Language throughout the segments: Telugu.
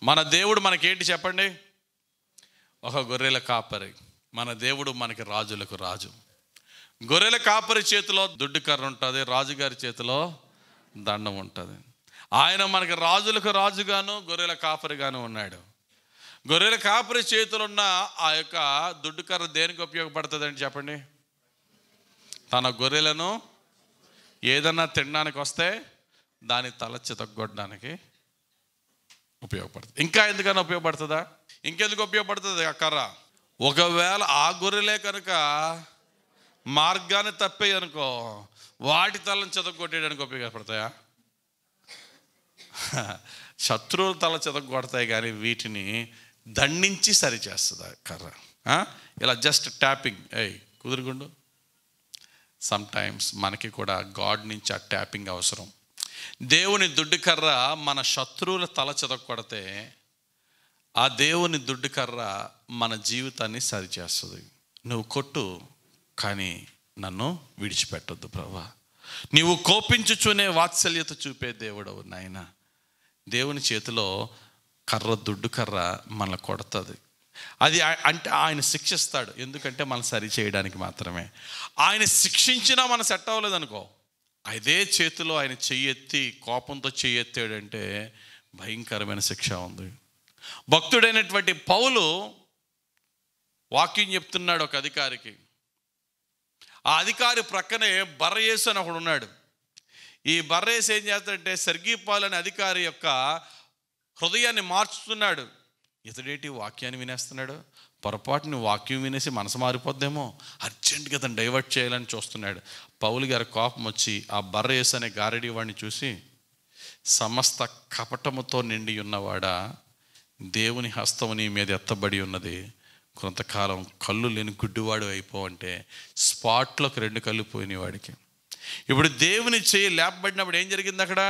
మన దేవుడు మనకేంటి చెప్పండి ఒక గొర్రెల కాపరి మన దేవుడు మనకి రాజులకు రాజు గొర్రెల కాపరి చేతిలో దుడ్డు కర్ర ఉంటుంది రాజుగారి చేతిలో దండం ఉంటుంది ఆయన మనకి రాజులకు రాజుగాను గొర్రెల కాపరిగాను ఉన్నాడు గొర్రెల కాపరి చేతిలో ఉన్న ఆ యొక్క దుడ్డు కర్ర దేనికి ఉపయోగపడుతుందని చెప్పండి తన గొర్రెలను ఏదన్నా తినడానికి వస్తే దాని తల చితగొట్టడానికి ఉపయోగపడుతుంది ఇంకా ఎందుకన్నా ఉపయోగపడుతుందా ఇంకెందుకు ఉపయోగపడుతుంది ఆ కర్ర ఒకవేళ ఆ గొర్రెలే కనుక మార్గాన్ని తప్పాయి అనుకో వాటి తలను చెతగొట్టేయడానికి ఉపయోగపడతాయా శత్రువుల తల చెతగొడతాయి కానీ వీటిని దండించి సరి చేస్తుంది ఆ కర్ర ఆ? ఇలా జస్ట్ ట్యాపింగ్ ఏయ్ కుదురుగుండు సమ్ టైమ్స్ మనకి కూడా గాడ్ నుంచి ఆ ట్యాపింగ్ అవసరం దేవుని దుడ్డు కర్ర మన శత్రువుల తల చెదకొడితే ఆ దేవుని దుడ్డు కర్ర మన జీవితాన్ని సరిచేస్తుంది నువ్వు కొట్టు కానీ నన్ను విడిచిపెట్టొద్దు ప్రభా నీవు కోపించుచునే వాత్సల్యత చూపే దేవుడవు నాయన దేవుని చేతిలో కర్ర దుడ్డు కర్ర మన కొడుతుంది అది ఆ- అంటే ఆయన శిక్షిస్తాడు ఎందుకంటే మనం సరి చేయడానికి మాత్రమే ఆయన శిక్షించినా మనం సెట్ అవ్వలేదు అనుకో అదే చేతిలో ఆయన చెయ్యెత్తి కోపంతో చెయ్యెత్తాడంటే భయంకరమైన శిక్ష ఉంది భక్తుడైనటువంటి పౌలు వాక్యం చెప్తున్నాడు ఒక అధికారికి ఆ అధికారి ప్రక్కనే బర్రయేసు అని ఒకడు ఉన్నాడు ఈ బర్రేసి ఏం చేస్తాడంటే సర్గీపాల్ అనే అధికారి యొక్క హృదయాన్ని మార్చుతున్నాడు ఇతడేటి వాక్యాన్ని వినేస్తున్నాడు పొరపాటుని వాక్యం వినేసి మనసు మారిపోద్దేమో అర్జెంటుగా అతను డైవర్ట్ చేయాలని చూస్తున్నాడు పౌలు గారి కోపం వచ్చి ఆ బర్రేసు అనే గారడి వాడిని చూసి సమస్త కపటముతో నిండి ఉన్నవాడా దేవుని హస్తము నీ మీద ఎత్తబడి ఉన్నది కొంతకాలం కళ్ళు లేని గుడ్డివాడు అయిపో అంటే స్పాట్లోకి రెండు కళ్ళు పోయినాయి వాడికి ఇప్పుడు దేవుని చేయి లేపబడినప్పుడు ఏం జరిగింది అక్కడ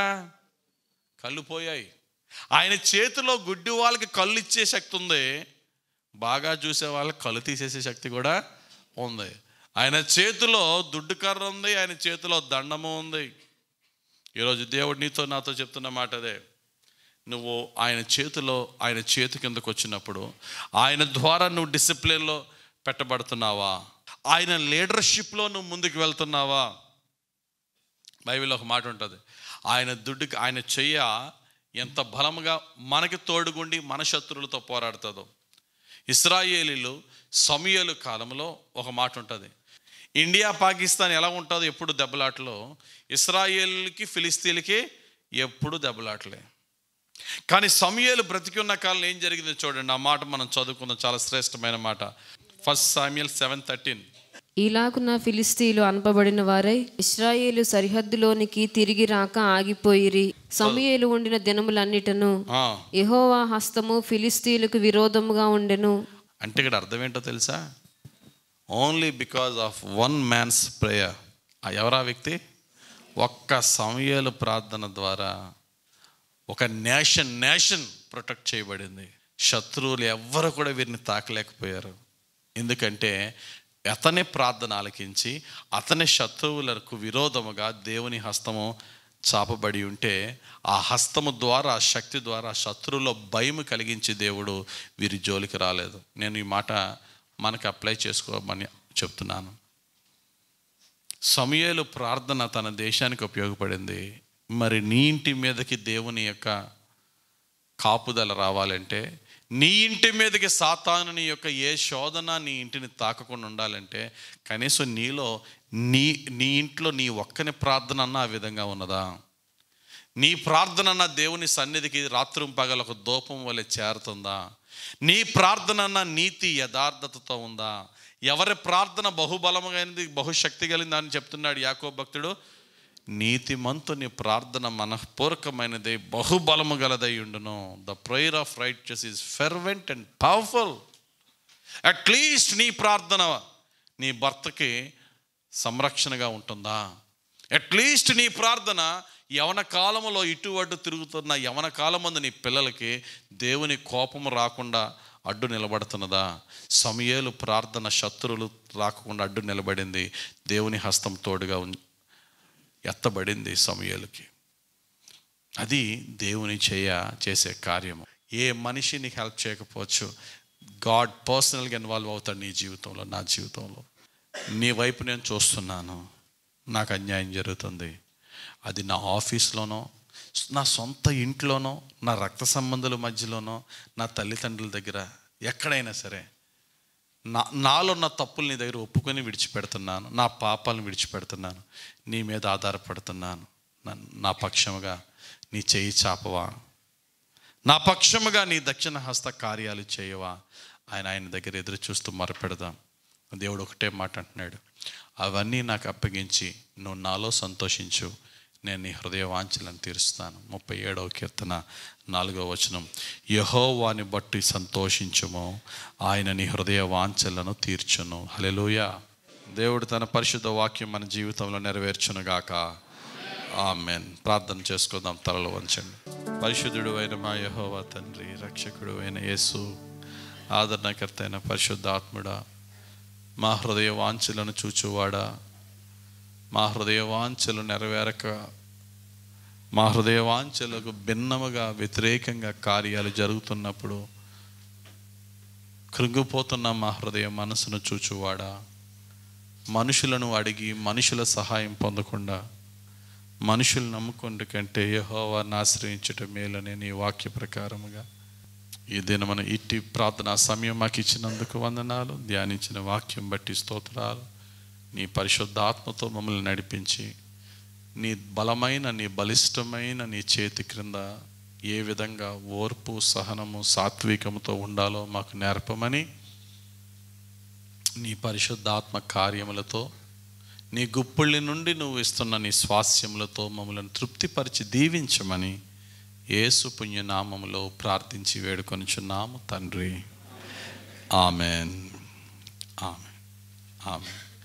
కళ్ళు పోయాయి ఆయన చేతిలో గుడ్డి వాళ్ళకి కళ్ళు ఇచ్చే శక్తి ఉంది బాగా చూసే వాళ్ళకి కళ్ళు తీసేసే శక్తి కూడా ఉంది ఆయన చేతిలో దుడ్డు కర్ర ఉంది ఆయన చేతిలో దండము ఉంది ఈరోజు దేవుడు నీతో నాతో చెప్తున్న మాట అదే నువ్వు ఆయన చేతిలో ఆయన చేతి కిందకు వచ్చినప్పుడు ఆయన ద్వారా నువ్వు డిసిప్లిన్లో పెట్టబడుతున్నావా ఆయన లీడర్షిప్లో నువ్వు ముందుకు వెళ్తున్నావా బైబిల్లో ఒక మాట ఉంటుంది ఆయన దుడ్డుకి ఆయన చెయ్య ఎంత బలముగా మనకి తోడుగుండి మన శత్రువులతో పోరాడుతుందో ఇస్రాయేలీలు సమయలు కాలంలో ఒక మాట ఉంటుంది ఇండియా పాకిస్తాన్ ఎలా ఉంటుందో ఎప్పుడు దెబ్బలాటలో ఇస్రాయేల్కి ఫిలిస్తీన్లకి ఎప్పుడు దెబ్బలాటలే కానీ సమయాలు బ్రతికి ఉన్న కాలంలో ఏం జరిగిందో చూడండి ఆ మాట మనం చదువుకుందాం చాలా శ్రేష్టమైన మాట ఫస్ట్ సామ్యల్ సెవెన్ థర్టీన్ ఇలాగున ఫిలిస్తీలు అనపబడిన వారై ఇస్రాయేలు సరిహద్దులోనికి తిరిగి రాక ఆగిపోయిరి సమయేలు ఉండిన దినములన్నిటను యెహోవా హస్తము ఫిలిస్తీలకు విరోధముగా ఉండెను అంటే ఇక్కడ అర్థం ఏంటో తెలుసా only because of one man's prayer ఆ ఎవరా వ్యక్తి ఒక్క సమయాలు ప్రార్థన ద్వారా ఒక నేషన్ నేషన్ ప్రొటెక్ట్ చేయబడింది శత్రువులు ఎవ్వరు కూడా వీరిని తాకలేకపోయారు ఎందుకంటే అతని ప్రార్థన ఆలకించి అతని శత్రువులకు విరోధముగా దేవుని హస్తము చాపబడి ఉంటే ఆ హస్తము ద్వారా ఆ శక్తి ద్వారా శత్రువులో భయం కలిగించి దేవుడు వీరి జోలికి రాలేదు నేను ఈ మాట మనకు అప్లై చేసుకోమని చెప్తున్నాను సమయలు ప్రార్థన తన దేశానికి ఉపయోగపడింది మరి నీ ఇంటి మీదకి దేవుని యొక్క కాపుదల రావాలంటే నీ ఇంటి మీదకి సాతానుని యొక్క ఏ శోధన నీ ఇంటిని తాకకుండా ఉండాలంటే కనీసం నీలో నీ నీ ఇంట్లో నీ ఒక్కని ప్రార్థన అన్న ఆ విధంగా ఉన్నదా నీ ప్రార్థన అన్న దేవుని సన్నిధికి రాత్రి పగల ఒక దూపం వలె చేరుతుందా నీ ప్రార్థన అన్న నీతి యథార్థతతో ఉందా ఎవరి ప్రార్థన బహుబలమైనది బహుశక్తి కలిగింది అని చెప్తున్నాడు యాకో భక్తుడు నీతిమంతుని ప్రార్థన మనఃపూర్వకమైనది బహుబలము గలదై ఉండును the prayer of right is fervent and powerful at least నీ ప్రార్థన నీ భర్తకి సంరక్షణగా ఉంటుందా అట్లీస్ట్ నీ ప్రార్థన యవన కాలములో ఇటు అడ్డు తిరుగుతున్న యవన కాలమందు నీ పిల్లలకి దేవుని కోపం రాకుండా అడ్డు నిలబడుతున్నదా సమయేలు ప్రార్థన శత్రువులు రాకుండా అడ్డు నిలబడింది దేవుని హస్తం తోడుగా ఉం- ఎత్తబడింది సమయాలకి అది దేవుని చేయ చేసే కార్యము ఏ మనిషి నీకు హెల్ప్ చేయకపోవచ్చు గాడ్ పర్సనల్గా ఇన్వాల్వ్ అవుతాడు నీ జీవితంలో నా జీవితంలో నీ వైపు నేను చూస్తున్నాను నాకు అన్యాయం జరుగుతుంది అది నా ఆఫీస్లోనో నా సొంత ఇంట్లోనో నా రక్త సంబంధుల మధ్యలోనో నా తల్లిదండ్రుల దగ్గర ఎక్కడైనా సరే నా నాలో ఉన్న తప్పులు నీ దగ్గర ఒప్పుకొని విడిచిపెడుతున్నాను నా పాపాలను విడిచిపెడుతున్నాను నీ మీద ఆధారపడుతున్నాను నన్ను- నా పక్షముగా నీ చేయి చాపవా నా పక్షముగా నీ దక్షిణ హస్త కార్యాలు చేయవా ఆయన ఆయన దగ్గర ఎదురు చూస్తూ మొరపెడదాం దేవుడు ఒకటే మాట అంటున్నాడు అవన్నీ నాకు అప్పగించి నువ్వు నాలో సంతోషించు నేను నీ హృదయ వాంఛలను తీరుస్తాను ముప్పై ఏడవ కీర్తన నాలుగవ వచనం యహోవాని బట్టి సంతోషించుము ఆయన నీ హృదయ వాంఛలను తీర్చును హలెలూయా దేవుడు తన పరిశుద్ధ వాక్యం మన జీవితంలో నెరవేర్చునుగాక ఆమెన్ ప్రార్థన చేసుకుందాం తలలో వంచండి పరిశుద్ధుడు అయిన మా యహోవా తండ్రి రక్షకుడు అయిన యేసు ఆదరణకర్త అయిన పరిశుద్ధ ఆత్ముడా మా హృదయ వాంఛలను చూచువాడా మా హృదయ వాంఛలు నెరవేరక మా హృదయ వాంఛలకు భిన్నముగా వ్యతిరేకంగా కార్యాలు జరుగుతున్నప్పుడు కృంగిపోతున్న మా హృదయ మనసును చూచువాడా మనుషులను అడిగి మనుషుల సహాయం పొందకుండా మనుషులు నమ్ముకుంటు కంటే యెహోవాను ఆశ్రయించటం మేలని నీ వాక్య ప్రకారముగా ఈ దినమున ఇట్టి ప్రార్థనా సమయం మాకు ఇచ్చినందుకు వందనాలు ధ్యానించిన వాక్యం బట్టి స్తోత్రాలు నీ పరిశుద్ధ ఆత్మతో మమ్మల్ని నడిపించి నీ బలమైన నీ బలిష్టమైన నీ చేతి క్రింద ఏ విధంగా ఓర్పు సహనము సాత్వికముతో ఉండాలో మాకు నేర్పమని నీ పరిశుద్ధాత్మ కార్యములతో నీ గుప్పిళ్ళి నుండి నువ్వు ఇస్తున్న నీ స్వాస్యములతో మమ్మల్ని తృప్తిపరిచి దీవించమని యేసు పుణ్యనామములో ప్రార్థించి వేడుకొనిచున్నాము తండ్రి ఆమెన్ ఆమెన్ ఆమెన్